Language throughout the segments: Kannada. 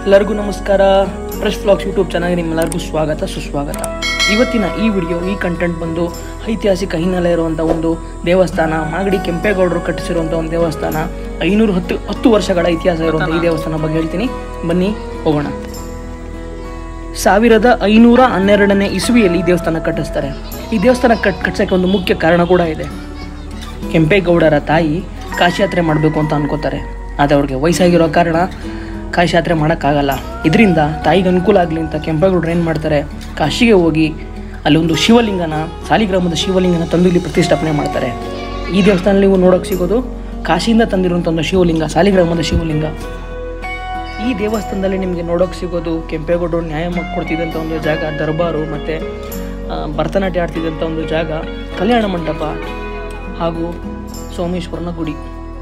ಎಲ್ಲರಿಗೂ ನಮಸ್ಕಾರ ಫ್ರೆಶ್ ಫ್ಲಾಗ್ಸ್ ಯೂಟ್ಯೂಬ್ ಚಾನಲ್ಗೆ ನಿಮ್ಮೆಲ್ಲರಿಗೂ ಸ್ವಾಗತ ಸುಸ್ವಾಗತ ಇವತ್ತಿನ ಈ ವಿಡಿಯೋ ಈ ಕಂಟೆಂಟ್ ಬಂದು ಐತಿಹಾಸಿಕ ಹಿನ್ನೆಲೆ ಇರುವಂಥ ಒಂದು ದೇವಸ್ಥಾನ ಮಾಗಡಿ ಕೆಂಪೇಗೌಡರು ಕಟ್ಟಿಸಿರುವಂಥ ಒಂದು ದೇವಸ್ಥಾನ ಐನೂರು ಹತ್ತು ಹತ್ತು ವರ್ಷಗಳ ಇತಿಹಾಸ ಇರುವಂಥ ಈ ದೇವಸ್ಥಾನ ಬಗ್ಗೆ ಹೇಳ್ತೀನಿ ಬನ್ನಿ ಹೋಗೋಣ ಸಾವಿರದ ಐನೂರ ಹನ್ನೆರಡನೇ ಇಸುವಿಯಲ್ಲಿ ಈ ದೇವಸ್ಥಾನ ಕಟ್ಟಿಸ್ತಾರೆ ಈ ದೇವಸ್ಥಾನ ಕಟ್ ಕಟ್ಸೋಕ್ಕೆ ಒಂದು ಮುಖ್ಯ ಕಾರಣ ಕೂಡ ಇದೆ ಕೆಂಪೇಗೌಡರ ತಾಯಿ ಕಾಶಿಯಾತ್ರೆ ಮಾಡಬೇಕು ಅಂತ ಅನ್ಕೋತಾರೆ ಆದರೆ ಅವ್ರಿಗೆ ವಯಸ್ಸಾಗಿರೋ ಕಾರಣ ಕಾಶಿಯಾತ್ರೆ ಮಾಡೋಕ್ಕಾಗಲ್ಲ ಇದರಿಂದ ತಾಯಿಗೆ ಅನುಕೂಲ ಆಗಲಿ ಅಂತ ಕೆಂಪೇಗೌಡರು ಏನು ಮಾಡ್ತಾರೆ ಕಾಶಿಗೆ ಹೋಗಿ ಅಲ್ಲಿ ಒಂದು ಶಿವಲಿಂಗನ ಸಾಲಿಗ್ರಾಮದ ಶಿವಲಿಂಗನ ತಂದು ಇಲ್ಲಿ ಪ್ರತಿಷ್ಠಾಪನೆ ಮಾಡ್ತಾರೆ ಈ ದೇವಸ್ಥಾನದಲ್ಲಿ ನೀವು ನೋಡೋಕೆ ಸಿಗೋದು ಕಾಶಿಯಿಂದ ತಂದಿರುವಂಥ ಒಂದು ಶಿವಲಿಂಗ ಸಾಲಿಗ್ರಾಮದ ಶಿವಲಿಂಗ ಈ ದೇವಸ್ಥಾನದಲ್ಲಿ ನಿಮಗೆ ನೋಡೋಕೆ ಸಿಗೋದು ಕೆಂಪೇಗೌಡರು ನ್ಯಾಯ ಕೊಡ್ತಿದ್ದಂಥ ಒಂದು ಜಾಗ ದರ್ಬಾರು ಮತ್ತು ಭರತನಾಟ್ಯ ಆಡ್ತಿದ್ದಂಥ ಒಂದು ಜಾಗ ಕಲ್ಯಾಣ ಮಂಟಪ ಹಾಗೂ ಸೋಮೇಶ್ವರನ ಗುಡಿ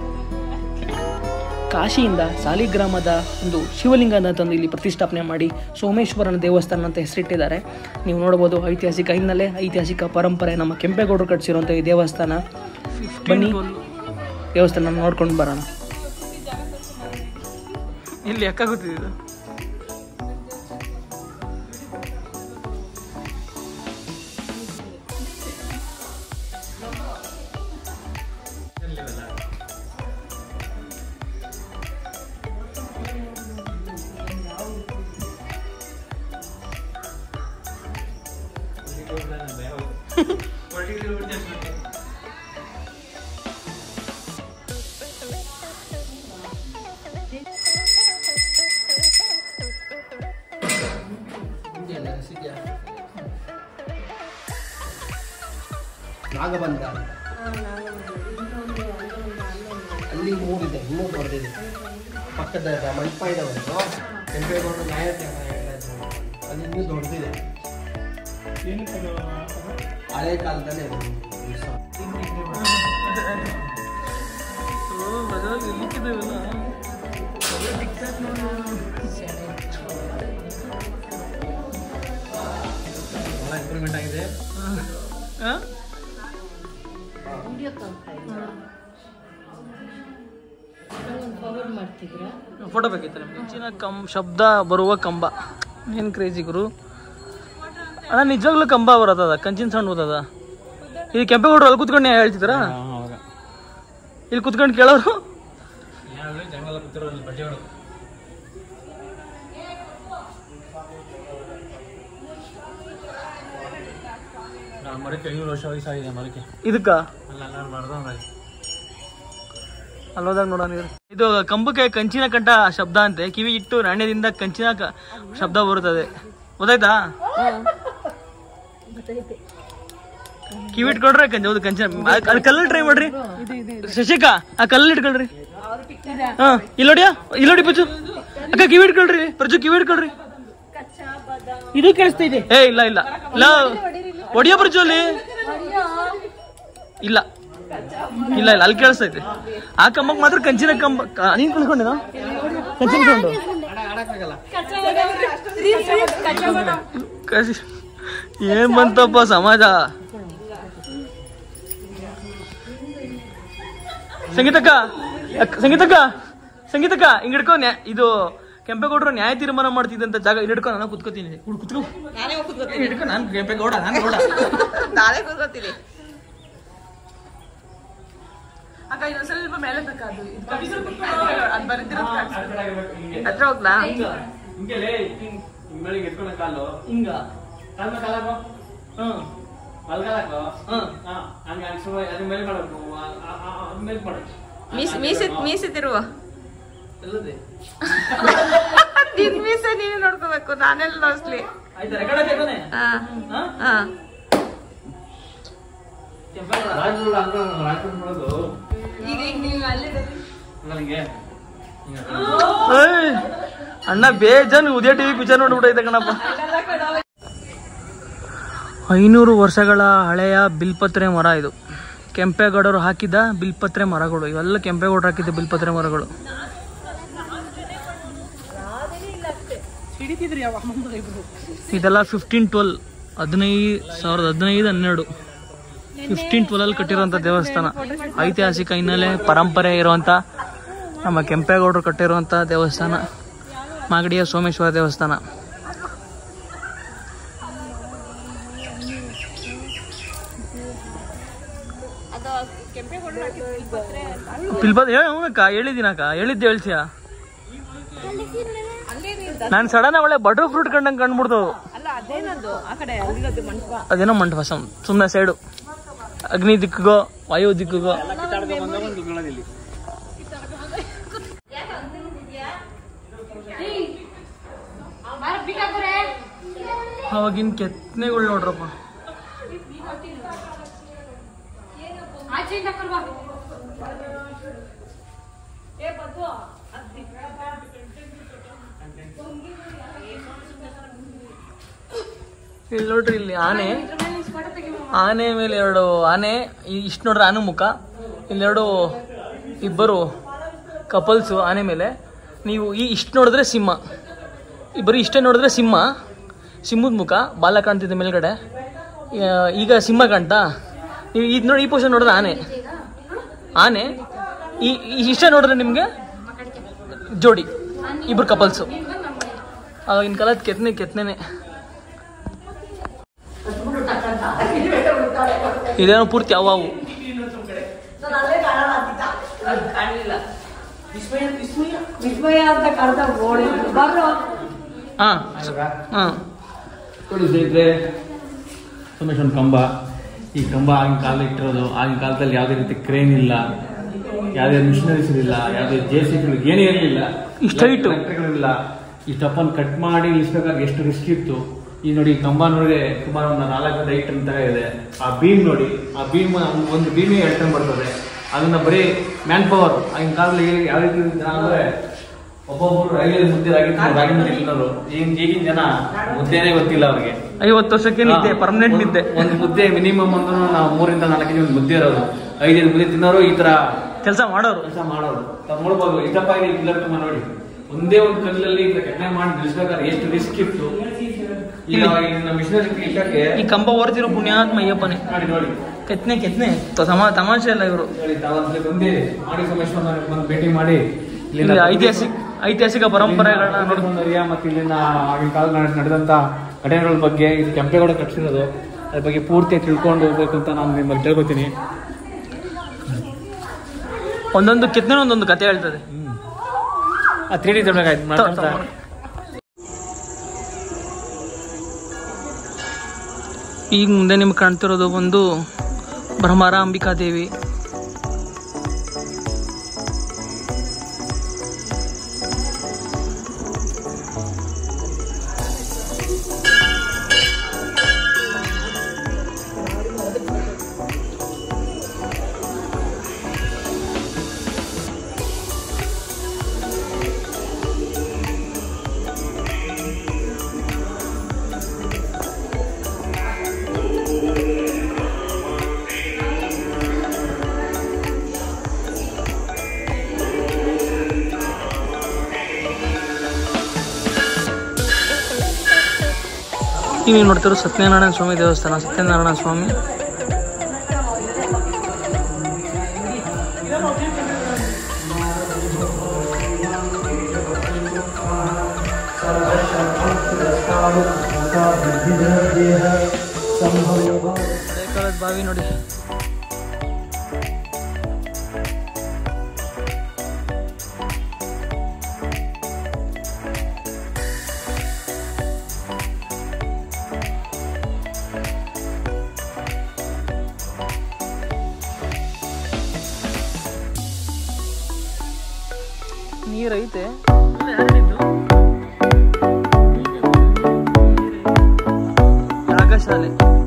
ಕಾಶಿಯಿಂದ ಸಾಲಿಗ್ರಾಮದ ಒಂದು ಶಿವಲಿಂಗನ ತಂದು ಇಲ್ಲಿ ಪ್ರತಿಷ್ಠಾಪನೆ ಮಾಡಿ ಸೋಮೇಶ್ವರನ ದೇವಸ್ಥಾನ ಅಂತ ಹೆಸರಿಟ್ಟಿದ್ದಾರೆ ನೀವು ನೋಡ್ಬೋದು ಐತಿಹಾಸಿಕ ಹಿನ್ನೆಲೆ ಐತಿಹಾಸಿಕ ಪರಂಪರೆ ನಮ್ಮ ಕೆಂಪೇಗೌಡರು ಕಟ್ಟಿಸಿರುವಂಥ ಈ ದೇವಸ್ಥಾನ ಬನ್ನಿ ದೇವಸ್ಥಾನ ನೋಡ್ಕೊಂಡು ಬರೋಣ ಇಲ್ಲಿ ಅಕ್ಕ ಗೊತ್ತಿದ್ದು ನಾಗಬಂಧ ಅಂತ ಅಲ್ಲಿ ಮೂರಿದೆ ಇನ್ನೂ ದೊಡ್ಡದಿದೆ ಪಕ್ಕದ ಮಂಟಪ ಇದೆ ಒಂದು ಕೆಂಪೇಗೌಡರು ನ್ಯಾಯ ಅಲ್ಲಿ ಇನ್ನೂ ದೊಡ್ಡದಿದೆ ಹಳೆ ಕಾಲದಲ್ಲೇ ಇದು ಉತ್ಸವ. ಬಹಳ ಇಂಪ್ರೂವ್ಮೆಂಟ್ ಆಗಿದೆ ಫೋಟೋ ಬೇಕಿತ್ತು ನಮ್ಗೆ ಹೆಚ್ಚಿನ ಕಂ ಶಬ್ದ ಬರುವ ಕಂಬ ಏನು ಕ್ರೇಜಿ ಗುರು ಅಣ್ಣ ನಿಜವಾಗ್ಲೂ ಕಂಬ ಬರತ್ತದ ಕಂಚಿನ ಸಣ್ಣ ಓದದ ಇದು ಕೆಂಪೇಗೌಡರು ಅಲ್ಲಿ ಕುತ್ಕೊಂಡು ನ್ಯಾಯ ಹೇಳ್ತಿದ್ದಾರಾ ಇಲ್ಲಿ ಕುತ್ಕೊಂಡು ಕೇಳೋರು ಮರಕ್ಕೆ ಐನೂರು ವರ್ಷ ವಯಸ್ಸಾಗಿದೆ ಮರಕ್ಕೆ ಇದಕ್ಕ ಅಲ್ಲ ಅಲ್ಲ ಬರ್ದ ಅಲ್ಲೋದಾಗ ನೋಡೋಣ ಇರು. ಇದು ಕಂಬಕ್ಕೆ ಕಂಚಿನ ಕಂಠ ಶಬ್ದ ಅಂತೆ ಕಿವಿ ಇಟ್ಟು ನಾಣ್ಯದಿಂದ ಕಂಚಿನ ಕ- ಶಬ್ದ ಬರುತ್ತದೆ ಗೊತ್ತಾಯ್ತಾ ಕಿವಿ ಇಟ್ಕೊಂಡ್ರೆ ಕಂಚ ಹೌದು ಕಂಚಿನ ಅದ್- ಅದ್ ಕಲ್ಲಲ್ಲಿ ಟ್ರೈ ಮಾಡ್ರಿ ಶಶಿಕ ಆ ಕಲ್ಲಲ್ಲಿ ಇಟ್ಕೊಳ್ರಿ ಹಾ ಇಲ್ಲೋಡಿಯಾ ಇಲ್ಲೋಡಿ ಪಚ್ಚು ಅಕ್ಕ ಕಿವಿ ಇಟ್ಕೊಳ್ರಿ ಪ್ರಜು ಕಿವಿ ಇಟ್ಕೊಳ್ರಿ ಇದು ಕೇಳಿಸ್ತಾ ಇದೆ ಏ ಇಲ್ಲ ಇಲ್ಲ ಇಲ್ಲ ಒಡಿಯೋ ಪ್ರಜು ಅಲ್ಲಿ ಇಲ್ಲ ಇಲ್ಲ ಇಲ್ಲ ಅಲ್ಲಿ ಕೇಳಿಸ್ತೈತೆ ಆ ಕಂಬಕ್ಕೆ ಮಾತ್ರ ಕಂಚಿನ ಕಂಬ ಕ- ನೀನ್ ಕಳ್ಕೊಂಡೇನೋ ಕಂಚಿನ ಕೊಂಡು ಕಸಿ ಏನ್ ಬಂತಪ್ಪ ಸಮಾಜ ಸಂಗೀತಕ್ಕ ಅಕ್ಕ, ಸಂಗೀತಕ್ಕ ಸಂಗೀತಕ್ಕ ಹಿಂಗ್ ಹಿಡ್ಕೊ ನ್ಯಾ- ಇದು ಕೆಂಪೇಗೌಡರು ನ್ಯಾಯ ತೀರ್ಮಾನ ಮಾಡ್ತಿದ್ದಂತ ಜಾಗ ಇಲ್ಲಿ ಹಿಡ್ಕೊ ನಾನು ಕುತ್ಕೋತೀನಿ ಹುಡ್ ಕುತ್ಕೋ ಹಿಡ್ಕೊ ನಾನು ಕೆಂಪೇಗೌಡ ನಾನು ಗೌಡ ನಾಳೆ ಕೂತ್ಕೊತೀನಿ ಅಕ್ಕ ಇನ್ನೊಂದ್ ಸ್ವಲ್ಪ ಮೇಲೆ ಬೇಕಾದು ಅದ್ ಬರೆದಿರೋದು ಹತ್ರ ಹೋಗ್ಲಾ ಹಿಂಗೆಲೇ ಹಿಂಗ್ ಹಿಂಗ್ ಎತ್ಕೊಂಡ ಕಾಲು ಹಿಂಗ ಕಾಲ ಕಾಲ ಹಾಕೋ ಹ್ಮ್ ಮಲ್ಗಾಲ ಹಾಕೋ ಹ್ಮ್ ಹಾ ಹಂಗೆ ಹಂಗೆ ಸುಮ್ಮನೆ ಅದ್ರ ಮೇಲೆ ಮಾಡಬೇಕು ಅದ್ರ ಮೇಲೆ ಮಾಡು ಮೀಸ್ ಮೀಸಿ ಮೀಸಿ ತಿರುವ ಎಲ್ಲದೆ ನಿನ್ ಮೀಸೆ ನೀನು ನೋಡ್ಕೋಬೇಕು ನಾನೆಲ್ಲ ನೋಡ್ಸ್ಲಿ ಆಯ್ತಾ ರೆಕಾರ್ಡ್ ಆಯ್ತಾನೆ ಹಾ ಹಾ ಹಾ ಕೆಂಪೇಗೌಡ ರಾಜರು ಹಂಗ ರಾಜರು ಮಾಡೋದು ಈಗ ಈಗ ನೀವು ಅಲ್ಲೇ ನನಗೆ ಏಯ್, ಅಣ್ಣ ಬೇಜಾನ್ ಉದಯ ಟಿವಿ ಪಿಕ್ಚರ್ ನೋಡ್ಬಿಟ್ಟೈತೆ ಕಣಪ್ಪ ಐನೂರು ವರ್ಷಗಳ ಹಳೆಯ ಬಿಲ್ಪತ್ರೆ ಮರ ಇದು ಕೆಂಪೇಗೌಡರು ಹಾಕಿದ ಬಿಲ್ಪತ್ರೆ ಮರಗಳು ಇವೆಲ್ಲ ಕೆಂಪೇಗೌಡರು ಹಾಕಿದ ಬಿಲ್ಪತ್ರೆ ಮರಗಳು ಇದೆಲ್ಲ ಫಿಫ್ಟೀನ್ ಟ್ವೆಲ್ ಹದಿನೈದು ಸಾವಿರದ ಹದಿನೈದು ಹನ್ನೆರಡು ಫಿಫ್ಟೀನ್ ಟ್ವೆಲ್ ಕಟ್ಟಿರುವಂಥ ದೇವಸ್ಥಾನ ಐತಿಹಾಸಿಕ ಹಿನ್ನೆಲೆ ಪರಂಪರೆ ಇರುವಂಥ ನಮ್ಮ ಕೆಂಪೇಗೌಡರು ಕಟ್ಟಿರುವಂಥ ದೇವಸ್ಥಾನ ಮಾಗಡಿಯ ಸೋಮೇಶ್ವರ ದೇವಸ್ಥಾನ ಪಿಲ್ಪದ ಹೇಳಕ್ಕ ಹೇಳಿದ್ದೀನಕ್ಕ ಹೇಳಿದ್ದೆ ಹೇಳ್ತೀಯ ನಾನು ಸಡನ್ ಒಳ್ಳೆ ಬಟರ್ ಫ್ರೂಟ್ ಕಂಡಂಗೆ ಕಂಡ್ಬಿಡ್ತು ಅಲ್ಲ ಅದೇನದು ಆ ಕಡೆ ಅಲ್ಲಿರೋದು ಮಂಟಪ ಅದೇನೋ ಮಂಟಪ ಸಮ್ ಸುಮ್ಮನೆ ಸೈಡು ಅಗ್ನಿ ದಿಕ್ಕಿಗೋ ವಾಯು ದಿಕ್ಕಿಗೋ ಅವಾಗಿನ ಕೆತ್ತನೆಗಳು ನೋಡ್ರಪ್ಪ ಇಲ್ಲಿ ನೋಡ್ರಿ ಇಲ್ಲಿ ಆನೆ ಆನೆ ಮೇಲೆ ಎರಡು ಆನೆ ಇಷ್ಟು ನೋಡ್ರಿ ಆನೆ ಮುಖ ಇಲ್ಲೆರಡು ಇಬ್ಬರು ಕಪಲ್ಸು ಆನೆ ಮೇಲೆ ನೀವು ಈ ಇಷ್ಟು ನೋಡಿದ್ರೆ ಸಿಂಹ ಇಬ್ಬರು ಇಷ್ಟೇ ನೋಡಿದ್ರೆ ಸಿಂಹ ಸಿಂಹದ ಮುಖ ಬಾಲ ಕಾಣ್ತಿದೆ ಮೇಲ್ಗಡೆ ಆ, ಈಗ ಸಿಂಹ ಕಾಣ್ತಾ ನೀವು ಇದು ನೋಡಿ ಈ ಪೋಷನ್ ನೋಡಿದ್ರೆ ಆನೆ ಆನೆ ಈ ಈ ಇಷ್ಟೇ ನೋಡಿದ್ರೆ ನಿಮಗೆ ಜೋಡಿ ಇಬ್ಬರು ಕಪಲ್ಸು ಆಗಿನ ಕಾಲದ ಕೆತ್ತನೆ ಕೆತ್ತನೆ ಇದೇನೋ ಪೂರ್ತಿ ಅವು ಅವು ಹಾಂ ಹಾಂ ನೋಡಿ ಸ್ನೇಹಿತರೆ ಸಮೇಶ್ ಒಂದು ಕಂಬ ಈ ಕಂಬ ಆಗಿನ ಕಾಲದಲ್ಲಿ ಇಟ್ಟಿರೋದು ಆಗಿನ ಕಾಲದಲ್ಲಿ ಯಾವುದೇ ರೀತಿ ಕ್ರೇನ್ ಇಲ್ಲ ಯಾವುದೇ ಮಿಷನರೀಸ್ ಇರಲಿಲ್ಲ ಯಾವುದೇ ಜೆ ಸಿ ಏನೇ ಇರಲಿಲ್ಲ ಇಷ್ಟು height. ಇಲ್ಲ ಈ ಸ್ಟಪ್ಪನ್ನು ಕಟ್ ಮಾಡಿ ಇಳಿಸ್ಬೇಕಾದ್ರೆ ಎಷ್ಟು ರಿಸ್ಕ್ ಇತ್ತು ಈ ನೋಡಿ ಈ ಕಂಬ ನೋಡಿ ಸುಮಾರು ಒಂದು ನಾಲ್ಕು ಹೈಟ್ ಅಂತ ಇದೆ ಆ ಬೀಮ್ ನೋಡಿ ಆ ಬೀಮ್ ಒಂದು ಬೀಮೇ ಎಳ್ಕೊಂಡು ಬರ್ತದೆ ಅದನ್ನ ಬರೀ ಮ್ಯಾನ್ ಪವರ್ ಆಗಿನ ಕಾಲದಲ್ಲಿ ಯಾವ ರೀತಿ ಜನ ಅಂದ್ರೆ ಒಬ್ಬೊಬ್ಬರು ರೈಲಲ್ಲಿ ಮುದ್ದೆ ರಾಗಿ ತಿನ್ನೋರು, ರಾಗಿ ಮುದ್ದೆ ತಿನ್ನೋರು ಈಗ ಈಗಿನ ಜನ ಮುದ್ದೆನೇ ಗೊತ್ತಿಲ್ಲ ಅವ್ರಿಗೆ ಐವತ್ತು ವರ್ಷಕ್ಕೆ ನಿದ್ದೆ ಪರ್ಮನೆಂಟ್ ಒಂದು- ನಿದ್ದೆ ಒಂದು ಮುದ್ದೆ ಮಿನಿಮಮ್ ಅಂದ್ರೂ ನಾವು ಮೂರಿಂದ ನಾಲ್ಕು ಕೆಜಿ ಒಂದು ಮುದ್ದೆ ಇರೋದು ಐದೈದು ಮುದ್ದೆ ತಿನ್ನೋರು ಈ ತರ ಕೆಲಸ ಮಾಡೋರು ಕೆಲಸ ಮಾಡೋರು ತಾವು ನೋಡ್ಬೋದು ಇಷ್ಟಪ್ಪ ಇದೆ ಪಿಲ್ಲರ್ ತುಂಬ ನೋಡಿ ಒಂದೇ ಒಂದು ಕಲ್ಲಲ್ಲಿ ಕೆತ್ತನೆ ಮಾಡಿ ನಿಲ್ಲಿಸ್ಬೇಕಾದ್ರೆ ಎಷ್ಟು ರಿಸ್ಕ್ ಇತ್ತು ಈಗ ನಮ್ಮ ಮಿಷನರಿ ಇಟ್ಟಕ್ಕೆ ಈ ಕಂಬ ಓರ್ತಿರೋ ಪುಣ್ಯಾತ್ಮ ಅಯ್ಯಪ್ಪನೇ ನೋಡಿ ನೋಡಿ ಕೆತ್ತನೆ ಕೆತ್ತನೆ ತಮಾ ತಮಾಷೆ ಇಲ್ಲ ಇವರು ನೋಡಿ ತಾವೊಂದ್ಸಲ ಬಂದು ಮಾಡಿ ಸೋಮೇಶ್ವರ ಬಂದು ಭೇಟಿ ಮಾಡಿ ಇಲ್ಲಿ ಐತಿಹಾಸಿಕ ಐತಿಹಾಸಿಕ ಪರಂಪರೆಗಳನ್ನ ನೋಡಿ ಸೌಂದರ್ಯ ಮತ್ತು ಇಲ್ಲಿನ ಆಗಿನ ಕಾಲ ನಡೆದಂತ ಘಟನೆಗಳ ಬಗ್ಗೆ ಇದು ಕೆಂಪೇಗೌಡ ಕಟ್ಟಿಸಿರೋದು ಅದ್ರ ಬಗ್ಗೆ ಪೂರ್ತಿ ತಿಳ್ಕೊಂಡು ಹೋಗ್ಬೇಕು ಅಂತ ನಾನು ನಿಮ್ಮಲ್ಲಿ ತಿಳ್ಕೊತೀನಿ ಒಂದೊಂದು ಕೆತ್ತನೆ ಒಂದೊಂದು ಕತೆ ಹೇಳ್ತದೆ ಆ ತ್ರೀ ಡಿ ತಗೊಳಕಾಯ್ತು ಮಾಡ್ಕೊಂತ ಈಗ ಮುಂದೆ ನಿಮ್ಗೆ ಕಾಣ್ತಿರೋದು ಒಂದು ಭ್ರಮರ ಅಂಬಿಕಾ ದೇವಿ ನೀವು ನೋಡ್ತಿರೋ ಸತ್ಯನಾರಾಯಣ ಸ್ವಾಮಿ ದೇವಸ್ಥಾನ ಸತ್ಯನಾರಾಯಣ ಸ್ವಾಮಿ ಹಳೆ ಕಾಲದ ಬಾವಿ ನೋಡಿ ನೀರೈತೆ ಯಾಗಶಾಲೆ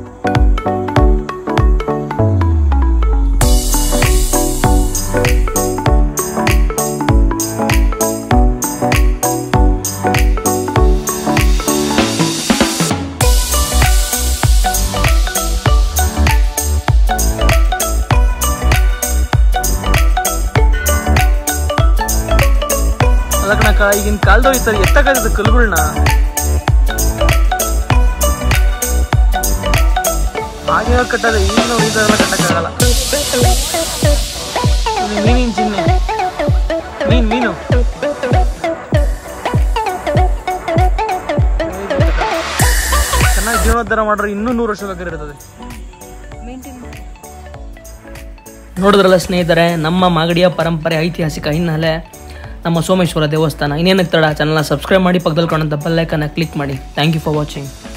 ಅಲ್ಲ ಕಣಕ್ಕ ಈಗಿನ ಕಾಲದವ್ರು ಈ ಥರ ಎತ್ತಕ್ಕಾಗದ ಕಲ್ಗಳನ್ನ ಹಾಗೆ ಕಟ್ಟದ ಈಗ ನಾವು ಈ ಥರ ಎಲ್ಲ ಕಟ್ಟಕ್ಕಾಗಲ್ಲ ಇದು ಮೀನಿನ ಚಿಹ್ನೆ ಮೀನ್ ಮೀನು ಚೆನ್ನಾಗಿ ಜೀರ್ಣೋದ್ಧಾರ ಮಾಡ್ರೆ ಇನ್ನೂ ನೂರು ವರ್ಷ ಬೇಕಾಗಿರ್ತದೆ ನೋಡಿದ್ರಲ್ಲ ಸ್ನೇಹಿತರೆ ನಮ್ಮ ಮಾಗಡಿಯ ಪರಂಪರೆ ಐತಿಹಾಸಿಕ ಹಿನ್ನೆಲೆ ನಮ್ಮ ಸೋಮೇಶ್ವರ ದೇವಸ್ಥಾನ ಇನ್ನೇನಕ್ಕೆ ತಡ ಚಾನಲ್ನ ಸಬ್ಸ್ಕ್ರೈಬ್ ಮಾಡಿ ಪಕ್ಕದಲ್ಲಿ ಕಾಣುವಂಥ ಬೆಲ್ಲೈಕನ್ನ ಕ್ಲಿಕ್ ಮಾಡಿ ಥ್ಯಾಂಕ್ ಯು ಫಾರ್ ವಾಚಿಂಗ್